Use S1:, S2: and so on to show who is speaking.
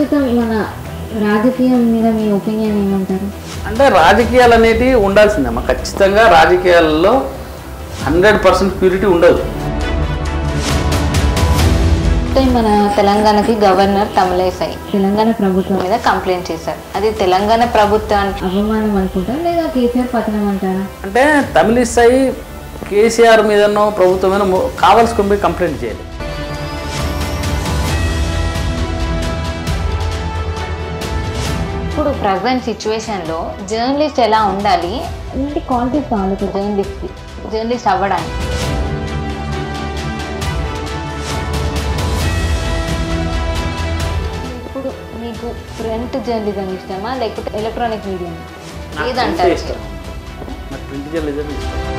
S1: ప్రస్తుతం మన రాజకీయం మీద మీ ఒపీనియన్ ఏమంటారు
S2: అంటే రాజకీయాలు అనేటివి ఉండాల్సిందమ్మా ఖచ్చితంగా రాజకీయాలలో హండ్రెడ్ పర్సెంట్ ప్యూరిటీ ఉండదు
S3: అంటే మన తెలంగాణకి గవర్నర్ తమిళైసాయి
S1: తెలంగాణ ప్రభుత్వం
S3: మీద కంప్లైంట్ చేశారు అది తెలంగాణ ప్రభుత్వానికి
S1: అవమానం అనుకుంటారా లేదా కేసీఆర్ పతనం అంటారా
S2: అంటే తమిళిస్తాయి కేసీఆర్ మీదనో ప్రభుత్వం మీద మో- కావాల్సుకొని పోయి కంప్లైంట్ చేయాలి
S3: ఇప్పుడు ప్రజెంట్ సిచ్యువేషన్లో జర్నలిస్ట్ ఎలా ఉండాలి
S1: ఇలాంటి క్వాలిటీస్ కావాలి కదా.
S3: జర్నలిస్ట్కి జర్నలిస్ట్ అవ్వడానికి ఇప్పుడు మీకు ప్రింట్ జర్నలిజం ఇష్టమా లేకపోతే ఎలక్ట్రానిక్ మీడియా ఏదంటారు
S2: ఇష్టం నాకు ప్రింట్ జర్నలిజం ఇష్టం